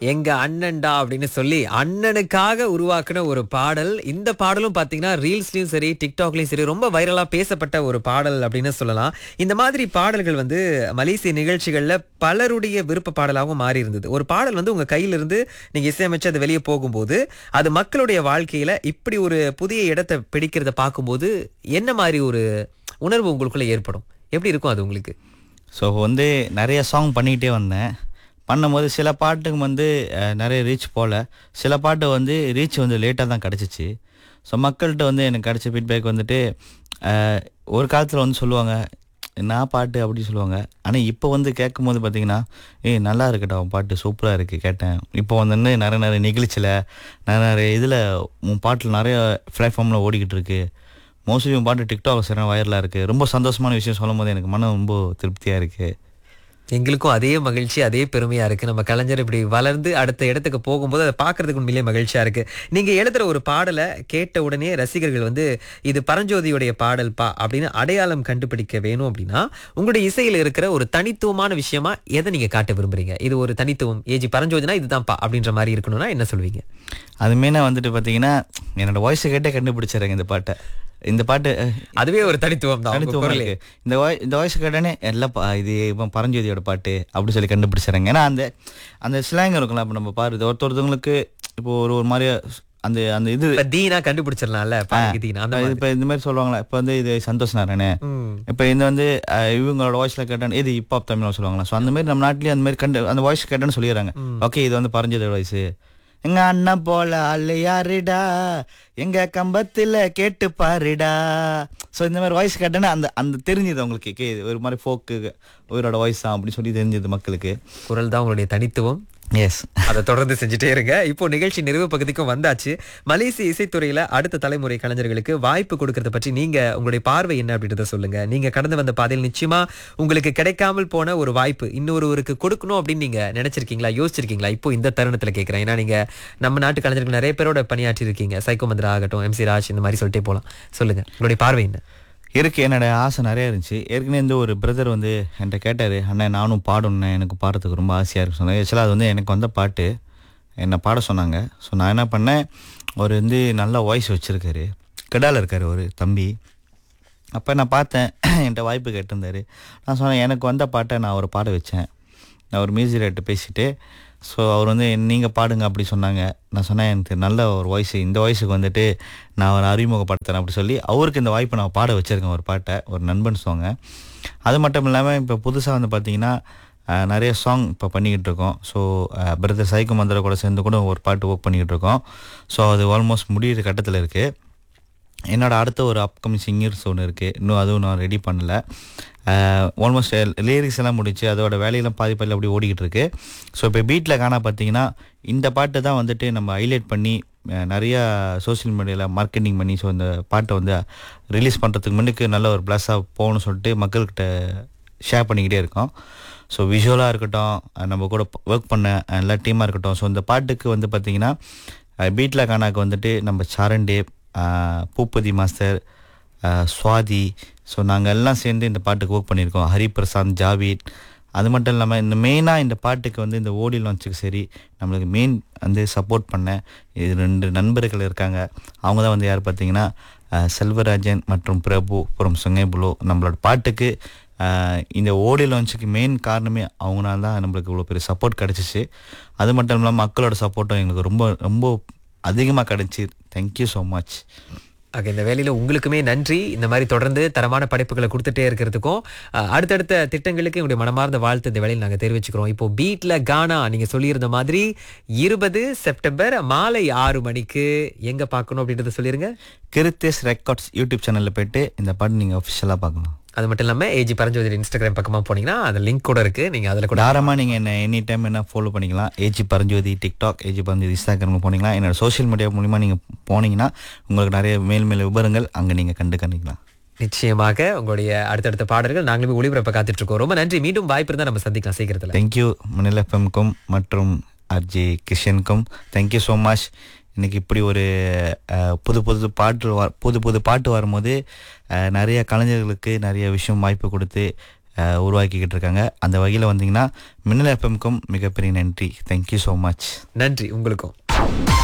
எங்க அண்ணன்டா அப்படின்னு சொல்லி அண்ணனுக்காக உருவாக்குன ஒரு பாடல் இந்த பாடலும் பாத்தீங்கன்னா ரீல்ஸ்லயும் சரி டிக்டாக்லயும் சரி ரொம்ப வைரலா பேசப்பட்ட ஒரு பாடல் அப்படின்னு சொல்லலாம் இந்த மாதிரி பாடல்கள் வந்து மலேசிய நிகழ்ச்சிகள்ல பலருடைய விருப்ப பாடலாகவும் மாறி இருந்தது ஒரு பாடல் வந்து உங்க கையில இருந்து நீங்க இசையமைச்சு அது வெளியே போகும்போது அது மக்களுடைய வாழ்க்கையில இப்படி ஒரு புதிய இடத்தை பிடிக்கிறத பார்க்கும்போது என்ன மாதிரி ஒரு உணர்வு உங்களுக்குள்ள ஏற்படும் எப்படி இருக்கும் அது உங்களுக்கு ஸோ வந்து நிறைய சாங் பண்ணிக்கிட்டே வந்தேன் பண்ணும்போது சில பாட்டுக்கு வந்து அஹ், நிறைய ரீச் போகல சில பாட்டு வந்து ரீச் வந்து லேட்டாக தான் கிடச்சிச்சு ஸோ மக்கள்கிட்ட வந்து எனக்கு கிடச்ச ஃபீட்பேக் வந்துட்டு அஹ், ஒரு காலத்தில் வந்து சொல்லுவாங்க நான் பாட்டு அப்படி சொல்லுவாங்க ஆனால் இப்போ வந்து கேட்கும்போது பார்த்தீங்கன்னா ஏய் நல்லா இருக்குடா உன் பாட்டு சூப்பராக இருக்குது கேட்டேன் இப்போ வந்து நிறைய நிறைய நிகழ்ச்சியில் நிறைய நிறைய இதில் உன் பாட்டில் நிறைய பிளாட்ஃபார்மில் ஓடிக்கிட்டு இருக்கு மோஸ்ட்லி உன் பாட்டு டிக்டாக் சரியான வயரலாக இருக்குது ரொம்ப சந்தோஷமான விஷயம் சொல்லும் போது எனக்கு மனம் ரொம்ப திருப்தியாக இருக்குது எங்களுக்கும் அதே மகிழ்ச்சி அதே பெருமையா இருக்கு நம்ம கலைஞர் இப்படி வளர்ந்து அடுத்த இடத்துக்கு போகும்போது அதை பார்க்கறதுக்கு உண்மையிலேயே மகிழ்ச்சியா இருக்கு நீங்க எழுதுற ஒரு பாடலை கேட்ட உடனே ரசிகர்கள் வந்து இது பரஞ்சோதியுடைய பாடல் பா அப்படின்னு அடையாளம் கண்டுபிடிக்க வேணும் அப்படின்னா உங்களுடைய இசையில இருக்கிற ஒரு தனித்துவமான விஷயமா எதை நீங்க காட்ட விரும்புறீங்க இது ஒரு தனித்துவம் ஏஜி பரஞ்சோதினா இதுதான்ப்பா அப்படின்ற மாதிரி இருக்கணும்னா என்ன சொல்வீங்க அது மெயினாக வந்துட்டு பார்த்தீங்கன்னா என்னோட வாய்ஸை கேட்டே கண்டுபிடிச்சிடுறேங்க இந்த பாட்டை இந்த பாட்டு அஹ், அதுவே ஒரு தனித்துவம் தான் உங்க தனித்துவமா குரலே. இருக்கு இந்த வாய் இந்த வாய்ஸ் கேட்டானே எல்லாம் பா- இது இப்போ பரஞ்சோதியோட பாட்டு அப்படி சொல்லி கண்டுபிடிச்சிடுறாங்க ஏன்னா அந்த அந்த ஸ்லாங் இருக்கும்ல அப்போ நம்ம பாரு ஒருத்த ஒருத்தவங்களுக்கு இப்போ ஒரு ஒரு மாதிரி அந்த அந்த இது இப்ப தீனா கண்டுபிடிச்சிடலாம்ல பாருங்க தீனா அந்த மாதிரி இப்போ இந்த மாதிரி சொல்லுவாங்களா இப்போ வந்து இது சந்தோஷ் நாராயணே ம். இப்போ இந்த வந்து அஹ், இவங்களோட வாய்ஸ்ல கேட்டான் இது ஹிப் ஹாப் தமிழ் சொல்லுவாங்களா ஸோ அந்த மாதிரி நம்ம நாட்டிலேயே அந்த மாதிரி கண்டு அந்த வாய்ஸ் கேட்டான்னு சொல்லிடுறாங்க ஓகே இது வந்து பரஞ்சோதியோட வாய்ஸ் எங்க அண்ணன் போல ஆளு யாருடா எங்க கம்பத்துல கேட்டு பாருடா ஸோ இந்த மாதிரி வாய்ஸ் கேட்டேன்னா அந்த அந்த தெரிஞ்சது உங்களுக்கு கே ஒரு மாதிரி ஃபோக்கு உயிரோட வாய்ஸ் தான் அப்படின்னு சொல்லி தெரிஞ்சது மக்களுக்கு குரல் தான் உங்களுடைய தனித்துவம் எஸ் அதை தொடர்ந்து செஞ்சுட்டே இருங்க இப்போ நிகழ்ச்சி நிறைவு பகுதிக்கும் வந்தாச்சு மலேசிய இசைத்துறையில அடுத்த தலைமுறை கலைஞர்களுக்கு வாய்ப்பு கொடுக்கறத பற்றி நீங்க உங்களுடைய பார்வை என்ன அப்படின்றத சொல்லுங்க நீங்க கடந்து வந்த பாதையில் நிச்சயமா உங்களுக்கு கிடைக்காமல் போன ஒரு வாய்ப்பு இன்னொருவருக்கு கொடுக்கணும் அப்படின்னு நீங்க நினைச்சிருக்கீங்களா யோசிச்சிருக்கீங்களா இப்போ இந்த தருணத்துல கேட்கிறேன் ஏன்னா நீங்க நம்ம நாட்டு கலைஞர்கள் நிறைய பேரோட பணியாற்றி இருக்கீங்க சைக்கோ மந்திரா ஆகட்டும் எம் சி ராஜ் இந்த மாதிரி சொல்லிட்டே போலாம் சொல்லுங்க உங்களுடைய பார்வை என்ன இருக்கு என்னோட ஆசை நிறைய இருந்துச்சு ஏற்கனவே இந்த ஒரு பிரதர் வந்து என்கிட்ட கேட்டார் அண்ணன் நானும் பாடணும் எனக்கு பாடுறதுக்கு ரொம்ப ஆசையாக இருக்கு சொன்னாங்க ஆக்சுவலாக அது வந்து எனக்கு வந்த பாட்டு என்னை பாட சொன்னாங்க ஸோ நான் என்ன பண்ணேன் ஒரு வந்து நல்ல வாய்ஸ் வச்சுருக்காரு கெடால இருக்கார் ஒரு தம்பி அப்போ நான் பார்த்தேன் என்கிட்ட வாய்ப்பு கேட்டிருந்தாரு நான் சொன்னேன் எனக்கு வந்த பாட்டை நான் அவர் பாட வச்சேன் நான் ஒரு மியூசிக் ரேட்டு பேசிட்டு ஸோ அவர் வந்து நீங்கள் பாடுங்க அப்படி சொன்னாங்க நான் சொன்னேன் எனக்கு நல்ல ஒரு வாய்ஸ் இந்த வாய்ஸுக்கு வந்துட்டு நான் அவரை அறிமுகப்படுத்துறேன் அப்படி சொல்லி அவருக்கு இந்த வாய்ப்பை நான் பாட வச்சுருக்கேன் ஒரு பாட்டை ஒரு நண்பன் சாங்க அது மட்டும் இல்லாமல் இப்போ புதுசாக வந்து பார்த்தீங்கன்னா அஹ், நிறைய சாங் இப்போ பண்ணிக்கிட்டு இருக்கோம் ஸோ பிரதர் சைக்கு மந்திர கூட சேர்ந்து கூட ஒரு பாட்டு ஒர்க் பண்ணிக்கிட்டு இருக்கோம் ஸோ அது ஆல்மோஸ்ட் முடியிற கட்டத்தில் இருக்குது என்னோட அடுத்த ஒரு அப்கமிங் சிங்கர்ஸ் ஒன்று இருக்குது இன்னும் அதுவும் நான் ரெடி பண்ணல ஆல்மோஸ்ட் லிரிக்ஸ் எல்லாம் முடிச்சு அதோட வேலையெல்லாம் பாதி பாதியில் அப்படி ஓடிக்கிட்டு இருக்கு ஸோ இப்போ பீட்டில் காணா பார்த்தீங்கன்னா இந்த பாட்டு தான் வந்துட்டு நம்ம ஹைலைட் பண்ணி அஹ், நிறையா சோஷியல் மீடியாவில் மார்க்கெட்டிங் பண்ணி ஸோ இந்த பாட்டை வந்து ரிலீஸ் பண்ணுறதுக்கு முன்னுக்கு நல்ல ஒரு ப்ளஸ்ஸாக போகணும்னு சொல்லிட்டு மக்கள்கிட்ட ஷேர் பண்ணிக்கிட்டே இருக்கோம் ஸோ விஷுவலாக இருக்கட்டும் அஹ் நம்ம கூட ஒர்க் பண்ண எல்லா டீமாக இருக்கட்டும் ஸோ இந்த பாட்டுக்கு வந்து பார்த்தீங்கன்னா பீட்டில் கானாக்கு வந்துட்டு நம்ம சாரண்டே அஹ் பூப்பதி மாஸ்டர் அஹ் சுவாதி ஸோ நாங்கள் எல்லாம் சேர்ந்து இந்த பாட்டுக்கு ஒர்க் பண்ணியிருக்கோம் ஹரிபிரசாந்த் ஜாவீத் அது மட்டும் இல்லாமல் இந்த மெயினாக இந்த பாட்டுக்கு வந்து இந்த ஓடி லான்ச்சுக்கு சரி நம்மளுக்கு மெயின் வந்து சப்போர்ட் பண்ண இது ரெண்டு நண்பர்கள் இருக்காங்க அவங்க தான் வந்து யார் பார்த்தீங்கன்னா அஹ் செல்வராஜன் மற்றும் பிரபு அப்புறம் சுங்கேபுலோ நம்மளோட பாட்டுக்கு அஹ் இந்த ஓடி லான்ச்சுக்கு மெயின் காரணமே அவங்களால தான் நம்மளுக்கு இவ்வளோ பெரிய சப்போர்ட் கிடச்சிச்சு அது மட்டும் இல்லாமல் மக்களோட சப்போர்ட்டும் எங்களுக்கு ரொம்ப ரொம்ப அதிகமாக கிடச்சி தேங்க்யூ ஸோ மச் ஆக இந்த வேலையில உங்களுக்குமே நன்றி இந்த மாதிரி தொடர்ந்து தரமான படைப்புகளை கொடுத்துட்டே இருக்கிறதுக்கும் அஹ், அடுத்தடுத்த திட்டங்களுக்கு என்னுடைய மனமார்ந்த வாழ்த்து இந்த வேலையில் நாங்க தெரிவிச்சுக்கிறோம் இப்போ பீட்ல கானா நீங்க சொல்லியிருந்த மாதிரி இருபது செப்டம்பர் மாலை ஆறு மணிக்கு எங்க பார்க்கணும் அப்படின்றத சொல்லிருங்க கிருத்தேஸ் ரெக்கார்ட்ஸ் யூடியூப் சேனலில் போயிட்டு இந்த பாட்டு நீங்கள் ஒஃபிஷியலாக பார்க்கலாம் அது மட்டும் இல்லாம ஏஜி பரஞ்சோதி இன்ஸ்டாகிராம் பக்கமா போனீங்கன்னா அந்த லிங்க் கூட இருக்கு நீங்க அதுல கூட தாராளமாக நீங்கள் என்ன எனி டைம் என்ன ஃபாலோ பண்ணிக்கலாம் AG Paranjothi TikTok AG Paranjothi இன்ஸ்டாகிராமில் போனீங்களா என்னோட சோஷியல் மீடியா மூலிமா நீங்கள் போனீங்கன்னா உங்களுக்கு நிறைய மேல் மேல் விவரங்கள் அங்கே நீங்கள் கண்டு கண்டிக்கலாம் நிச்சயமாக உங்களுடைய அடுத்தடுத்த பாடல்கள் நாங்களுமே ஒளிபரப்ப காத்துட்டு இருக்கோம் ரொம்ப நன்றி மீண்டும் வாய்ப்பு இருந்தா நம்ம சந்திக்கலாம் சீக்கிரத்துல தேங்க்யூ மணில் எஃப்எம்க்கும் மற்றும் ஆர்ஜே கிஷனுக்கும் தேங்க்யூ ஸோ மச் இன்னைக்கு இப்படி ஒரு அஹ், புது புது பாட்டு வ- புது புது பாட்டு வரும்போது அஹ், நிறைய கலைஞர்களுக்கு நிறைய விஷயம் வாய்ப்பு கொடுத்து அஹ், உருவாக்கிக்கிட்டு இருக்காங்க அந்த வகையில் வந்தீங்கன்னா மின்னல் எஃப்எம்க்கும் மிகப்பெரிய நன்றி தேங்க்யூ ஸோ மச் நன்றி உங்களுக்கும்